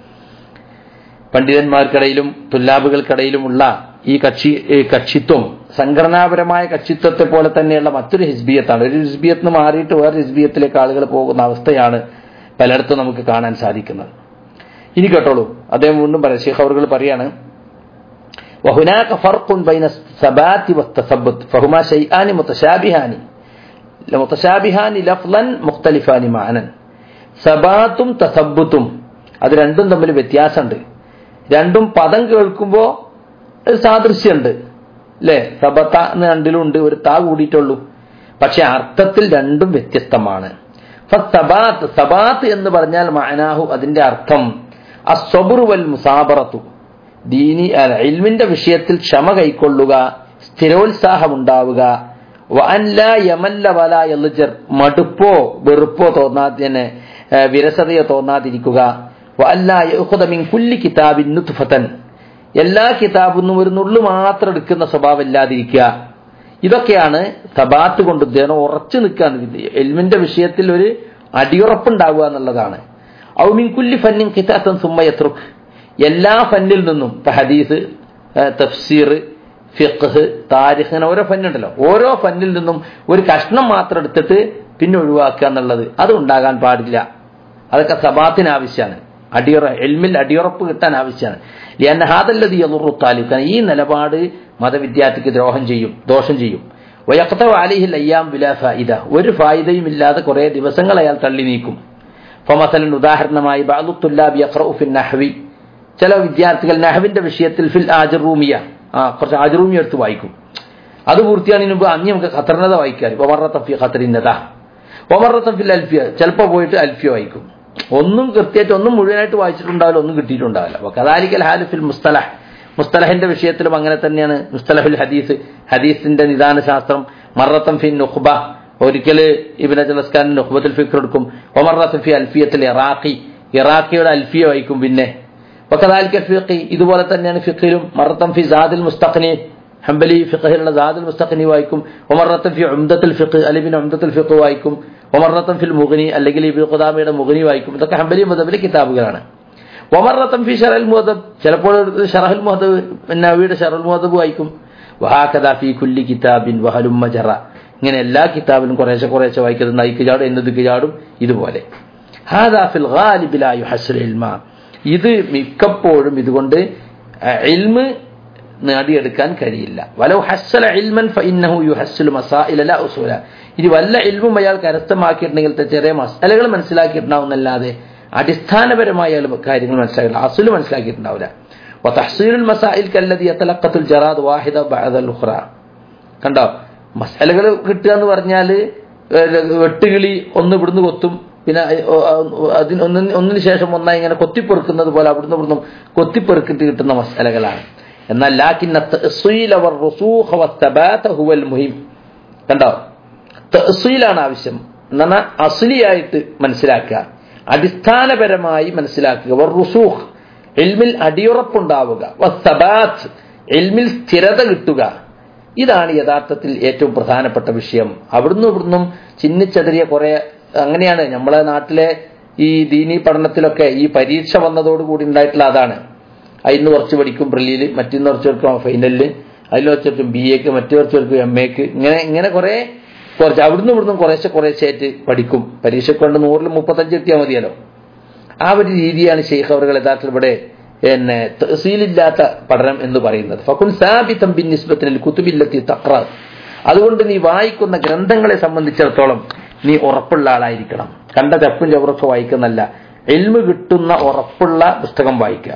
പണ്ഡിതന്മാർക്കിടയിലും തുല്ലാബുകൾക്കിടയിലുമുള്ള ഈ കക്ഷി ഈ കക്ഷിത്വം സംഘടനാപരമായ കക്ഷിത്വത്തെ പോലെ തന്നെയുള്ള മറ്റൊരു ഹിസ്ബിയത്താണ് ഒരു ഹിസ്ബിയത്ത് നിന്ന് മാറിയിട്ട് വേറെ ഹിസ്ബിയത്തിലേക്ക് ആളുകൾ പോകുന്ന അവസ്ഥയാണ് പലയിടത്തും നമുക്ക് കാണാൻ സാധിക്കുന്നത് ഇനി കേട്ടോളൂ അദ്ദേഹം വീണ്ടും പറയാം ഷെയ്ഖ് അവർ പറയാണ് وهناك فرق بين الثبات والتثبت فهما شيئان متشابهان متشابهان لفظا مختلفان معنى സബാത്തും തസബുത്തും അത് രണ്ടും തമ്മിൽ വ്യത്യാസമുണ്ട് രണ്ടും പദം കേൾക്കുമ്പോൾ ഒരു സാദൃശ്യമുണ്ട് അല്ലേ സബത്ത എന്ന് രണ്ടിലുണ്ട് ഒരു താ കൂടിയിട്ടുള്ളൂ പക്ഷെ അർത്ഥത്തിൽ രണ്ടും വ്യത്യസ്തമാണ് സബാത്ത് സബാത്ത് എന്ന് പറഞ്ഞാൽ മാനാഹു അതിന്റെ അർത്ഥം അസ്വബുറു വൽ മുസാബറത്തു ദീനി അല്ല ഇൽമിന്റെ വിഷയത്തിൽ ക്ഷമ കൈക്കൊള്ളുക സ്ഥിരോത്സാഹമുണ്ടാവുക വഅൻല യമല്ല വല എല്ലുജർ മടുപ്പോ വെറുപ്പോ തോന്നാതെ വിരസതയോ തോന്നാതിരിക്കുക വഅല്ല യഖുദ മിൻ കുല്ലി കിതാബിൻ നുത്ഫതൻ എല്ലാ കിതാബിന്നും ഒരു നുള്ളു മാത്രം എടുക്കുന്ന സ്വഭാവം ഇല്ലാതിരിക്കുക ഇതൊക്കെയാണ് സബാത്ത് കൊണ്ട് ഉദ്ദേശം ഉറച്ചു നിൽക്കാൻ എൽമിന്റെ വിഷയത്തിൽ ഒരു അടിയുറപ്പുണ്ടാവുക എന്നുള്ളതാണ് ഔമിൻ കുല്ലി ഫന്നിൻ കിതാത്തൻ സുമ്മയത്രുക്ക് എല്ലാ ഫന്നിൽ നിന്നും ഇപ്പൊ ഹദീസ് തഫ്സീർ ഫിഖ് താരിഖ് അങ്ങനെ ഓരോ ഫന്നുണ്ടല്ലോ ഓരോ ഫന്നിൽ നിന്നും ഒരു കഷ്ണം മാത്രം എടുത്തിട്ട് പിന്നെ ഒഴിവാക്കുക എന്നുള്ളത് അത് ഉണ്ടാകാൻ പാടില്ല അതൊക്കെ സബാത്തിന് ആവശ്യമാണ് അടിയുറ എൽമിൽ അടിയുറപ്പ് കിട്ടാൻ ആവശ്യമാണ് ലിയന്ന ഹാദല്ലതി അലുറുത്താലിഫ് ഈ നിലപാട് മതവിദ്യാർത്ഥിക്ക് ദ്രോഹം ചെയ്യും ദോഷം ചെയ്യും വയക്കത്ത വാലിഹിൽ അയ്യാം വിലാ ഫായിദ ഒരു ഫായിദയും ഇല്ലാതെ കുറെ ദിവസങ്ങൾ അയാൾ തള്ളി നീക്കും ഫമസലൻ ഉദാഹരണമായി ബാലുത്തുല്ലാബി അഖ്റഉഫിൻ നഹ്വി ചില വിദ്യാർത്ഥികൾ നഹവിന്റെ വിഷയത്തിൽ ഫിൽ ആജറൂമിയ ആ കുറച്ച് ആജറൂമിയ എടുത്ത് വായിക്കും അത് പൂർത്തിയാണതിന് മുമ്പ് അന്ന് നമുക്ക് ഖത്തറിനത വായിക്കാൻ ഒമറത്തഫി ഖത്തറിന്നത ഒമറത്തഫിൽ അൽഫിയ ചിലപ്പോൾ പോയിട്ട് അൽഫിയ വായിക്കും ഒന്നും കൃത്യമായിട്ട് ഒന്നും മുഴുവനായിട്ട് വായിച്ചിട്ടുണ്ടാവില്ല ഒന്നും കിട്ടിയിട്ടുണ്ടാവില്ല അപ്പൊ കദാലിക്കൽ ഹാലിഫിൽ മുസ്തലഹ് മുസ്തലഹിന്റെ വിഷയത്തിലും അങ്ങനെ തന്നെയാണ് മുസ്തലഹുൽ ഹദീസ് ഹദീസിന്റെ നിദാന ശാസ്ത്രം മറത്തം ഫിൻ നുഖ്ബ ഒരിക്കല് ഇബിൻ അജലസ്ഖാൻ നുഖ്ബത്തുൽ ഫിഖർ എടുക്കും ഒമറത്തം ഫി അൽഫിയത്തിൽ ഇറാഖി ഇറാഖിയുടെ അൽഫിയ വായിക്കും പിന്നെ وكذلك الفقه ഇതുപോലെ തന്നെയാണ് ഫിഖിലും മറത്തം ഫി സാദിൽ മുസ്തഖനി ഹംബലി ഫിഖഹിലുള്ള സാദിൽ മുസ്തഖനി വായിക്കും ഒമറത്തം ഫി ഉംദത്തുൽ ഫിഖ് അലിബിൻ ഉംദത്തുൽ ഫിഖ് വായിക്കും ഒമറത്തം ഫിൽ മുഗ്നി അല്ലെങ്കിൽ ഇബിൻ ഖുദാമയുടെ മുഗ്നി വായിക്കും ഇതൊക്കെ ഹംബലി മുദബിലെ കിതാബുകളാണ് ഒമറത്തം ഫി ഷറൽ മുഹദബ് ചിലപ്പോൾ ഷറഹുൽ മുഹദബ് നവിയുടെ ഷറൽ മുഹദബ് വായിക്കും വഹാകദ ഫി കുല്ലി കിതാബിൻ വഹലും മജറ ഇങ്ങനെ എല്ലാ കിതാബിനും കുറേശ്ശെ കുറേശ്ശെ വായിക്കുന്നത് നയിക്ക് ചാടും എന്നതിക്ക് ചാടും ഇതുപോലെ ഹാദാ ഫിൽ ഗാലിബി ലാ യുഹസ്സുൽ ഇൽമ ഇത് മിക്കപ്പോഴും ഇതുകൊണ്ട് ഇൽമ് നേടിയെടുക്കാൻ കഴിയില്ല വലോ ഹസ്സല ഇൽമൻ ഫഇന്നഹു യുഹസ്സുലു മസായില ലാ ഉസൂല ഇനി വല്ല ഇൽമും അയാൾ കരസ്ഥമാക്കിയിട്ടുണ്ടെങ്കിൽ ചെറിയ മസാലകൾ മനസ്സിലാക്കിയിട്ടുണ്ടാവുന്നല്ലാതെ അടിസ്ഥാനപരമായ കാര്യങ്ങൾ മനസ്സിലാക്കില്ല അസുല് മനസ്സിലാക്കിയിട്ടുണ്ടാവില്ല തഹസീലുൽ മസായിൽ കല്ലതി അത്തലക്കത്തുൽ ജറാദ് വാഹിദ ബഅദൽ ഉഖ്റ കണ്ടോ മസാലകൾ കിട്ടുക എന്ന് പറഞ്ഞാല് വെട്ടുകിളി ഒന്ന് ഇവിടുന്ന് കൊത്തും പിന്നെ അതിന് ഒന്നിന് ഒന്നിന് ശേഷം ഒന്നായി ഇങ്ങനെ കൊത്തിപ്പെറുക്കുന്നത് പോലെ അവിടുന്ന് ഇവിടുന്ന് കൊത്തിപ്പെറുക്കിട്ട് കിട്ടുന്ന മസാലകളാണ് എന്നാൽ ലാക്കിന്ന തഅ്സീല വർ-റുസൂഖ വസ്തബാത ഹുവൽ മുഹിം കണ്ടോ തഅ്സീലാണ് ആവശ്യം എന്നാണ് അസ്ലിയായിട്ട് മനസ്സിലാക്കുക അടിസ്ഥാനപരമായി മനസ്സിലാക്കുക വർ-റുസൂഖ് ഇൽമിൽ അടിയുറപ്പുണ്ടാവുക വസ്തബാത്ത് ഇൽമിൽ സ്ഥിരത കിട്ടുക ഇതാണ് യഥാർത്ഥത്തിൽ ഏറ്റവും പ്രധാനപ്പെട്ട വിഷയം അവിടുന്ന് ഇവിടുന്നും ചിന്നിച്ചെതറിയ കുറെ അങ്ങനെയാണ് നമ്മളെ നാട്ടിലെ ഈ ദീനി പഠനത്തിലൊക്കെ ഈ പരീക്ഷ വന്നതോടുകൂടി ഉണ്ടായിട്ടുള്ള അതാണ് അതിന്ന് കുറച്ച് പഠിക്കും പ്രില്ലിയിൽ മറ്റൊന്ന് കുറച്ച് പഠിക്കും ഫൈനലിൽ അതിൽ കുറച്ച് പഠിക്കും ബി എക്ക് മറ്റു കുറച്ച് പഠിക്കും എം എക്ക് ഇങ്ങനെ ഇങ്ങനെ കുറെ കുറച്ച് അവിടുന്ന് ഇവിടുന്ന് കുറേശ്ശെ കുറേശ്ശെ ആയിട്ട് പഠിക്കും പരീക്ഷയ്ക്ക് കൊണ്ട് നൂറിൽ മുപ്പത്തഞ്ച് എത്തിയാൽ മതിയല്ലോ ആ ഒരു രീതിയാണ് ഷെയ്ഖ് അവർ യഥാർത്ഥത്തിൽ ഇവിടെ പിന്നെ തഹസീലില്ലാത്ത പഠനം എന്ന് പറയുന്നത് ഫക്കുൻ സാബിത്തം ബിൻ നിസ്ബത്തിൽ കുത്തുബില്ലത്തി തക്ര അതുകൊണ്ട് നീ വായിക്കുന്ന ഗ്രന്ഥങ്ങളെ സംബന്ധിച്ചിടത്തോളം നീ ഉറപ്പുള്ള ആളായിരിക്കണം കണ്ട തെപ്പും ചവറൊക്കെ വായിക്കുന്നല്ല എൽമ് കിട്ടുന്ന ഉറപ്പുള്ള പുസ്തകം വായിക്കുക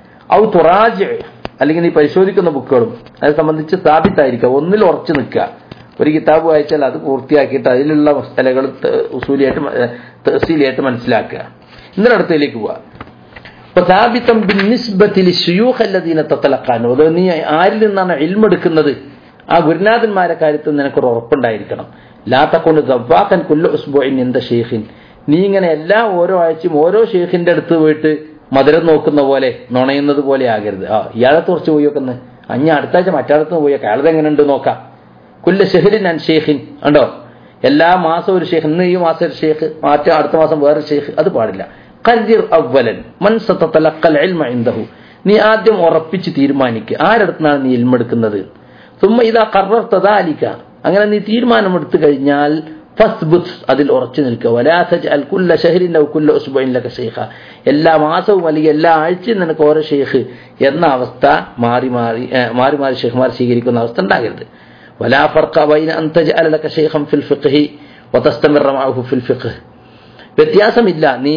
ഔ തുറാജ് അല്ലെങ്കിൽ നീ പരിശോധിക്കുന്ന ബുക്കുകളും അത് സംബന്ധിച്ച് സ്ഥാപിത്തായിരിക്കുക ഒന്നിൽ ഉറച്ചു നിൽക്കുക ഒരു കിതാബ് വായിച്ചാൽ അത് പൂർത്തിയാക്കിയിട്ട് അതിലുള്ള സ്ഥലങ്ങൾ ഉസൂലിയായിട്ട് തഹസീലിയായിട്ട് മനസ്സിലാക്കുക ഇന്നലടുത്തേക്ക് പോവുക സ്ഥാപിത്തം ബിന്നിസ്ബത്തിൽ ഷുയൂഖല്ലദീന തത്തലക്കാനോ അത് നീ ആരിൽ നിന്നാണ് ഇൽമെടുക്കുന്നത് ആ ഗുരുനാഥന്മാരെ കാര്യത്തിൽ നിനക്കൊരു ഉറപ്പുണ്ടായിരിക്കണം ലാത്തക്കൊണ്ട് ദവാക്കൻ കുല്ല ഉസ്ബോയിൻ എന്ത ഷെയ്ഖിൻ നീ ഇങ്ങനെ എല്ലാ ഓരോ ആഴ്ചയും ഓരോ ഷെയ്ഖിന്റെ അടുത്ത് പോയിട്ട് മധുരം നോക്കുന്ന പോലെ നുണയുന്നത് പോലെ ആകരുത് ആ ഇയാളെ കുറച്ച് പോയി നോക്കുന്നത് അഞ്ഞ അടുത്ത ആഴ്ച മറ്റാളത്ത് പോയി അയാളത് എങ്ങനെയുണ്ട് നോക്കാം കുല്ല ഷെഹരിൻ അൻ ഷെയ്ഖിൻ ഉണ്ടോ എല്ലാ മാസവും ഒരു ഷെയ്ഖ് ഇന്ന് ഈ മാസം ഒരു ഷെയ്ഖ് മാറ്റ അടുത്ത മാസം വേറെ ഷെയ്ഖ് അത് പാടില്ല ഖർജിർ അവലൻ മൻ സതതലഖൽ ഇൽമ ഇൻദഹു നീ ആദ്യം ഉറപ്പിച്ച് തീരുമാനിക്കുക ആരടുത്താണ് നീ ഇൽമെടുക്കുന്നത് സുമ്മ ഇതാ കറർത്ത ദാലിക അങ്ങനെ നീ തീരുമാനമെടുത്തു കഴിഞ്ഞാൽ ഫസ്ബുത്ത് അതിൽ ഉറച്ചു നിൽക്കുക വലാസജ് അൽ കുല്ല ഷഹരിൻ ഔ കുല്ല ഉസ്ബൈൻ ലക ഷെയ്ഖ എല്ലാ മാസവും അല്ലെങ്കിൽ എല്ലാ ആഴ്ചയും നിനക്ക് ഓരോ ഷെയ്ഖ് എന്ന അവസ്ഥ മാറി മാറി മാറി മാറി ഷെയ്ഖ്മാർ സ്വീകരിക്കുന്ന അവസ്ഥ ഉണ്ടാകരുത് ولا فرق بين أن تجعل لك شيخا في الفقه وتستمر معه في الفقه വ്യത്യാസമില്ല നീ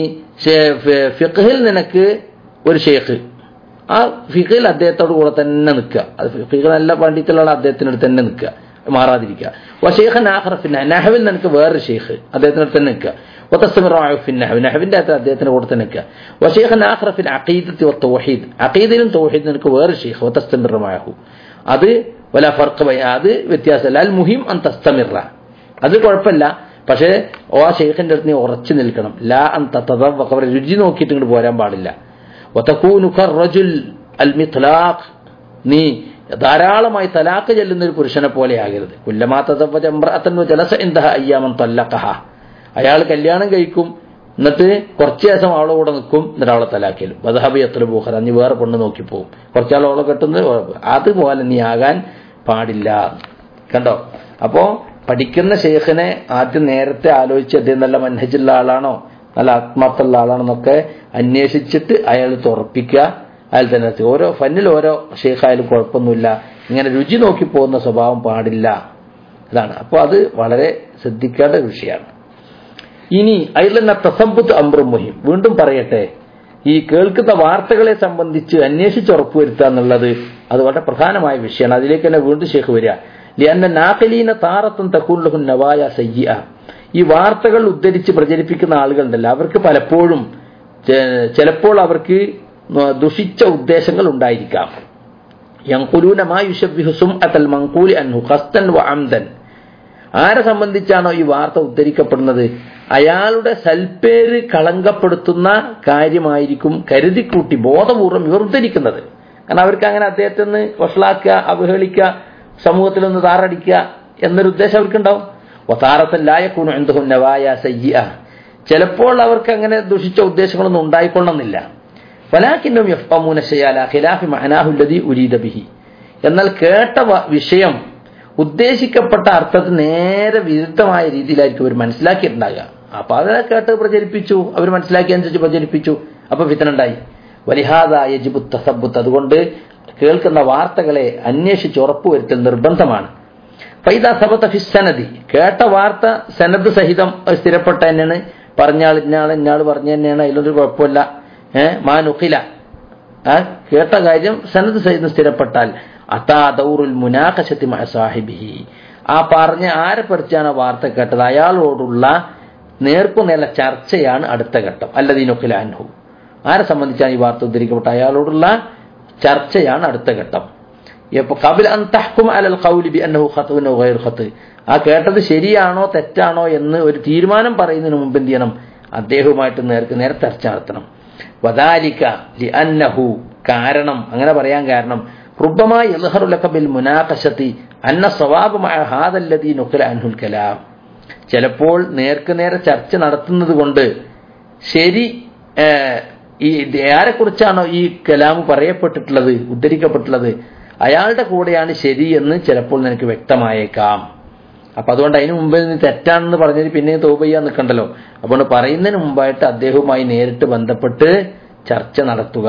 ഫിഖിൽ നിനക്ക് ഒരു ഷെയ്ഖ് ആ ഫിഖിൽ അദ്ദേഹത്തോട് കൂടെ തന്നെ നിൽക്കുക അത് ഫിഖിൽ നല്ല പണ്ഡിത്തുള്ള അദ്ദേഹത്തിനടുത്ത് തന്നെ നിൽക്കുക മാറാതിരിക്കുക വഷേഖൻ ആഹ്റഫിൻ നഹവിൽ നിനക്ക് വേറൊരു ഷെയ്ഖ് അദ്ദേഹത്തിനടുത്ത് തന്നെ നിൽക്കുക ഒത്തസ്തമിറാഫിൻ നഹവ് നഹവിന്റെ അകത്ത് അദ്ദേഹത്തിന്റെ കൂടെ തന്നെ നിൽക്കുക വഷേഖൻ ആഹ്റഫിൻ അഖീദത്തി തൗഹീദ് അഖീദിലും തൗഹീദ് നിനക്ക് വേറൊരു ഷെയ്ഖ് ഒത്തസ്തമിറമാഹു അത് വല ഫർക്ക് അത് വ്യത്യാസമല്ല അൽ മുഹിം അൻ തസ്തമിറ അത് കുഴപ്പമില്ല പക്ഷേ ഓ ആ ഷെയ്ഖിന്റെ അടുത്ത് നീ ഉറച്ചു നിൽക്കണം ലാ അൻ തതവ അവരെ രുചി നോക്കിയിട്ട് ഇങ്ങോട്ട് പോരാൻ പാടില്ല റജുൽ അൽ മിത്ലാഖ് നീ ധാരാളമായി തലാക്ക് ചെല്ലുന്ന ഒരു പുരുഷനെ പോലെ ആകരുത് അയ്യാമൻ തല്ലഖഹ അയാൾ കല്യാണം കഴിക്കും എന്നിട്ട് കുറച്ച് ദിവസം അവളെ കൂടെ നിൽക്കും എന്നിട്ട് അവളെ തലാക്കിലും വധഹബി എത്ര ബൂഹർ നീ വേറെ പെണ്ണ് നോക്കിപ്പോവും കുറച്ചാൾ അവളെ കെട്ടുന്നത് അതുപോലെ നീ ആകാൻ പാടില്ല കണ്ടോ അപ്പോ പഠിക്കുന്ന ഷെയ്ഖിനെ ആദ്യം നേരത്തെ ആലോചിച്ച് അദ്ദേഹം നല്ല മൻഹജുള്ള ആളാണോ നല്ല ആത്മാർത്ഥമുള്ള ആളാണെന്നൊക്കെ അന്വേഷിച്ചിട്ട് അയാൾ തുറപ്പിക്കുക അയാൾ തന്നെ ഓരോ ഫന്നിൽ ഓരോ ഷെയ്ഖായാലും കുഴപ്പമൊന്നുമില്ല ഇങ്ങനെ രുചി നോക്കി പോകുന്ന സ്വഭാവം പാടില്ല ഇതാണ് അപ്പോൾ അത് വളരെ ശ്രദ്ധിക്കേണ്ട വിഷയമാണ് ഇനി അതിൽ തസമ്പുത്ത് അമ്രും മുഹിം വീണ്ടും പറയട്ടെ ഈ കേൾക്കുന്ന വാർത്തകളെ സംബന്ധിച്ച് അന്വേഷിച്ച് ഉറപ്പുവരുത്തുക എന്നുള്ളത് അത് വളരെ പ്രധാനമായ വിഷയമാണ് അതിലേക്ക് തന്നെ വീണ്ടും ഷെയ്ഖ് വരിക ലിയന്ന നാക്കലീന താറത്തും തക്കൂലഹുൻ നവായ സയ്യ ഈ വാർത്തകൾ ഉദ്ധരിച്ച് പ്രചരിപ്പിക്കുന്ന ആളുകളുണ്ടല്ലോ അവർക്ക് പലപ്പോഴും ചിലപ്പോൾ അവർക്ക് ദുഷിച്ച ഉദ്ദേശങ്ങൾ ഉണ്ടായിരിക്കാം ആരെ സംബന്ധിച്ചാണോ ഈ വാർത്ത ഉദ്ധരിക്കപ്പെടുന്നത് അയാളുടെ സൽപ്പേര് കളങ്കപ്പെടുത്തുന്ന കാര്യമായിരിക്കും കരുതിക്കൂട്ടി ബോധപൂർവം ഇവർ ഉദ്ധരിക്കുന്നത് കാരണം അവർക്ക് അങ്ങനെ അദ്ദേഹത്തെ ഒന്ന് വഷളാക്കുക അവഹേളിക്കുക സമൂഹത്തിൽ ഒന്ന് താറടിക്കുക എന്നൊരു ഉദ്ദേശം അവർക്കുണ്ടാവും ഒത്താറത്തല്ലായക്കൂണു എന്തും നവായ സയ്യ ചിലപ്പോൾ അവർക്ക് അങ്ങനെ ദുഷിച്ച ഉദ്ദേശങ്ങളൊന്നും ഉണ്ടായിക്കൊള്ളുന്നില്ല ഫലാക്കിന്നും യഫ്മൂന ഷയാല ഖിലാഫി മഹനാഹുല്ലതി ഉരീദ ബിഹി എന്നാൽ കേട്ട വിഷയം ഉദ്ദേശിക്കപ്പെട്ട അർത്ഥത്തിൽ നേരെ വിരുദ്ധമായ രീതിയിലായിരിക്കും അവർ മനസ്സിലാക്കിയിട്ടുണ്ടാകുക അപ്പൊ അതിനെ കേട്ട് പ്രചരിപ്പിച്ചു അവർ മനസ്സിലാക്കിയ അനുസരിച്ച് പ്രചരിപ്പിച്ചു അപ്പൊ ഫിത്തനുണ്ടായി വലിഹാദ യജിബു തസബുത്ത് അതുകൊണ്ട് കേൾക്കുന്ന വാർത്തകളെ അന്വേഷിച്ച് ഉറപ്പുവരുത്തൽ നിർബന്ധമാണ് ഫൈദ സബത്ത ഫിസ്സനദി കേട്ട വാർത്ത സനദ് സഹിതം സ്ഥിരപ്പെട്ട തന്നെയാണ് പറഞ്ഞാൾ ഇന്നാൾ ഇന്നാൾ പറഞ്ഞു തന്നെയാണ് അതിലൊരു കുഴപ്പമില്ല ഏഹ് മാ നുഖില ആ കേട്ട കാര്യം സനത് സൈദ് സ്ഥിരപ്പെട്ടാൽ അതാ ദൗറുൽ മുനാഖശത്തി മഅ സാഹിബിഹി ആ പറഞ്ഞ ആരെ പറിച്ചാണ് ആ വാർത്ത കേട്ടത് അയാളോടുള്ള നേർക്കുനേല ചർച്ചയാണ് അടുത്ത ഘട്ടം അല്ലദീനൊക്കില അൻഹു ആരെ സംബന്ധിച്ചാണ് ഈ വാർത്ത ഉദ്ധരിക്കപ്പെട്ട അയാളോടുള്ള ചർച്ചയാണ് അടുത്ത ഘട്ടം ഇപ്പൊ കപിൽ അൻ തഹ്കും അലൽ ഖൗലി ബി അന്നഹു ഖത്ഉൻ ഔ ഗൈർ ഖത്ത് ആ കേട്ടത് ശരിയാണോ തെറ്റാണോ എന്ന് ഒരു തീരുമാനം പറയുന്നതിന് മുമ്പ് എന്ത് ചെയ്യണം അദ്ദേഹവുമായിട്ട് നേർക്ക് നേരെ ചർച്ച നടത്തണം വദാലിക ലി അന്നഹു കാരണം അങ്ങനെ പറയാൻ കാരണം റുബമായി യദ്ഹറു ലക ബിൽ മുനാഖശതി അന്ന സവാബ് മഅ ഹാദല്ലദീ നുഖല അൻഹുൽ കലാം ചിലപ്പോൾ നേർക്ക് നേരെ ചർച്ച നടത്തുന്നത് കൊണ്ട് ശരി ഏഹ്, ഈ ഇത് ആരെക്കുറിച്ചാണോ ഈ കലാം പറയപ്പെട്ടിട്ടുള്ളത് ഉദ്ധരിക്കപ്പെട്ടുള്ളത് അയാളുടെ കൂടെയാണ് ശരി എന്ന് ചിലപ്പോൾ നിനക്ക് വ്യക്തമായേക്കാം അപ്പൊ അതുകൊണ്ട് അതിന് മുമ്പ് നീ തെറ്റാണെന്ന് പറഞ്ഞത് പിന്നെ തോപ ചെയ്യാൻ നിൽക്കണ്ടല്ലോ അതുകൊണ്ട് പറയുന്നതിന് മുമ്പായിട്ട് അദ്ദേഹവുമായി നേരിട്ട് ബന്ധപ്പെട്ട് ചർച്ച നടത്തുക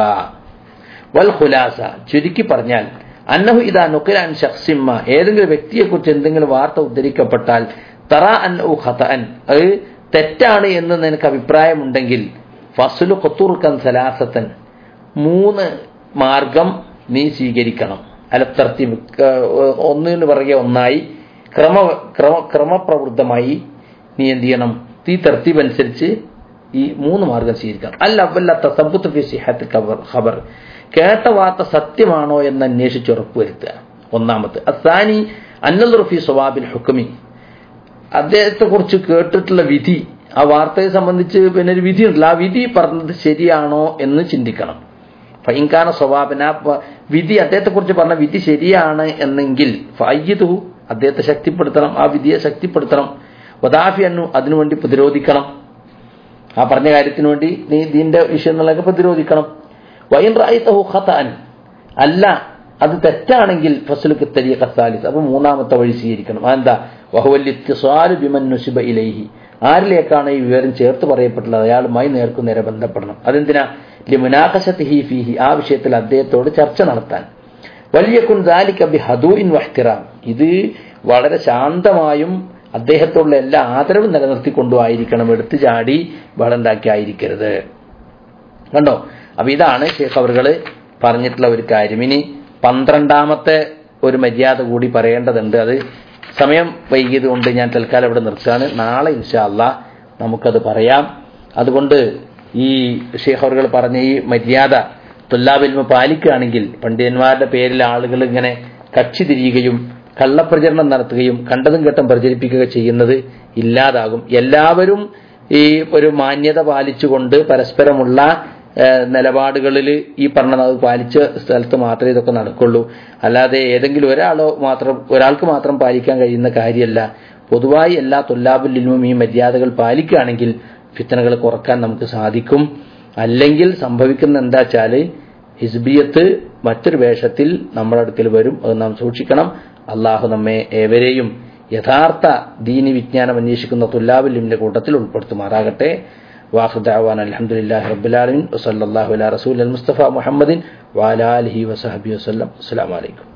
വൽ ഖുലാസ ചുരുക്കി പറഞ്ഞാൽ അന്നഹു ഇതാ നുക്കിലാൻ ഷഖ്സിമ്മ ഏതെങ്കിലും വ്യക്തിയെക്കുറിച്ച് എന്തെങ്കിലും വാർത്ത ഉദ്ധരിക്കപ്പെട്ടാൽ തറ അന്നഹു ഖതഅൻ അത് തെറ്റാണ് എന്ന് നിനക്ക് അഭിപ്രായമുണ്ടെങ്കിൽ ഫസുലു ഖത്തുർക്കൻ സലാസത്തൻ മൂന്ന് മാർഗം നീ സ്വീകരിക്കണം അലത്തർത്തി ഒന്നിന് പിറകെ ഒന്നായി ക്രമ ക്രമ ക്രമപ്രവൃത്തമായി നീ എന്ത് ചെയ്യണം ഈ തർത്തീബ് അനുസരിച്ച് ഈ മൂന്ന് മാർഗം സ്വീകരിക്കണം അല്ല അവല്ല തസബുത്ത് ഫി സിഹത്ത് ഖബർ ഖബർ കേട്ട വാർത്ത സത്യമാണോ എന്ന് അന്വേഷിച്ച് ഉറപ്പുവരുത്തുക ഒന്നാമത്തെ അസാനി അന്നൽ ഫി സ്വവാബിൽ ഹുക്കമി അദ്ദേഹത്തെ കുറിച്ച് കേട്ടിട്ടുള്ള വിധി ആ വാർത്തയെ സംബന്ധിച്ച് പിന്നെ ഒരു വിധി ഉണ്ടല്ലോ ആ വിധി പറഞ്ഞത് ശരിയാണോ എന്ന് ചിന്തിക്കണം ഫൈൻകാന സ്വഭാവന വിധി അദ്ദേഹത്തെ കുറിച്ച് പറഞ്ഞ വിധി ശരിയാണ് എന്നെങ്കിൽ ഫയ്യതു അദ്ദേഹത്തെ ശക്തിപ്പെടുത്തണം ആ വിധിയെ ശക്തിപ്പെടുത്തണം വദാഫി അന്നു അതിനുവേണ്ടി പ്രതിരോധിക്കണം ആ പറഞ്ഞ കാര്യത്തിന് വേണ്ടി നീ ഇതിന്റെ വിഷയങ്ങളൊക്കെ പ്രതിരോധിക്കണം വൈൻ റായിത്തഹു ഖതഅൻ അല്ല അത് തെറ്റാണെങ്കിൽ ഫസലുക്ക് തരിയ ഖസാലിസ് അപ്പൊ മൂന്നാമത്തെ വഴി സ്വീകരിക്കണം അതെന്താ വഹുവല്ലിത്തിസാലു ബിമൻ നുസിബ ഇലൈഹി ആരിലേക്കാണ് ഈ വിവരം ചേർത്ത് പറയപ്പെട്ടുള്ളത് അയാളുമായി നേർക്കു നേരെ ബന്ധപ്പെടണം അതെന്തിനാ ലിമുനാഖശത്തിഹി ഫീഹി ആ വിഷയത്തിൽ അദ്ദേഹത്തോട് ചർച്ച നടത്താൻ വലിയക്കുൻ ദാലിക ബി ഹദൂഇൻ വഹ്തിറാം ഇത് വളരെ ശാന്തമായും അദ്ദേഹത്തോടുള്ള എല്ലാ ആദരവും നിലനിർത്തിക്കൊണ്ടും ആയിരിക്കണം എടുത്തു ചാടി വളണ്ടാക്കി ആയിരിക്കരുത് കണ്ടോ അപ്പൊ ഇതാണ് ഷേഖ് അവറുകൾ പറഞ്ഞിട്ടുള്ള ഒരു കാര്യം ഇനി പന്ത്രണ്ടാമത്തെ ഒരു മര്യാദ കൂടി പറയേണ്ടതുണ്ട് അത് സമയം വൈകിയത് കൊണ്ട് ഞാൻ തൽക്കാലം ഇവിടെ നിർത്തുകയാണ് നാളെ ഇൻഷാല്ല നമുക്കത് പറയാം അതുകൊണ്ട് ഈ ഷേഖ് അവറുകൾ പറഞ്ഞ ഈ മര്യാദ തുല്ലാബിൽമ പാലിക്കുകയാണെങ്കിൽ പണ്ഡിതന്മാരുടെ പേരിൽ ആളുകൾ ഇങ്ങനെ കക്ഷി തിരിയുകയും കള്ളപ്രചരണം നടത്തുകയും കണ്ടതും ഘട്ടം പ്രചരിപ്പിക്കുക ചെയ്യുന്നത് ഇല്ലാതാകും എല്ലാവരും ഈ ഒരു മാന്യത പാലിച്ചുകൊണ്ട് പരസ്പരമുള്ള നിലപാടുകളിൽ ഈ പറഞ്ഞത് അത് പാലിച്ച സ്ഥലത്ത് മാത്രമേ ഇതൊക്കെ നടക്കുള്ളൂ അല്ലാതെ ഏതെങ്കിലും ഒരാളോ മാത്രം ഒരാൾക്ക് മാത്രം പാലിക്കാൻ കഴിയുന്ന കാര്യമല്ല പൊതുവായി എല്ലാ തൊല്ലാബുല്ലിലും ഈ മര്യാദകൾ പാലിക്കുകയാണെങ്കിൽ ഫിത്തനകൾ കുറക്കാൻ നമുക്ക് സാധിക്കും അല്ലെങ്കിൽ സംഭവിക്കുന്ന എന്താ വെച്ചാല് ഹിസ്ബിയത്ത് മറ്റൊരു വേഷത്തിൽ നമ്മുടെ അടുക്കൽ വരും അത് നാം സൂക്ഷിക്കണം അള്ളാഹു നമ്മെ ഏവരെയും യഥാർത്ഥ ദീനി വിജ്ഞാനം അന്വേഷിക്കുന്ന തുല്ലാബുല്ലിമിന്റെ കൂട്ടത്തിൽ ഉൾപ്പെടുത്തുമാറാകട്ടെ واخر دعوانا الحمد لله رب العالمين وصلى الله على رسول المصطفى محمد وعلى اله وصحبه وسلم السلام عليكم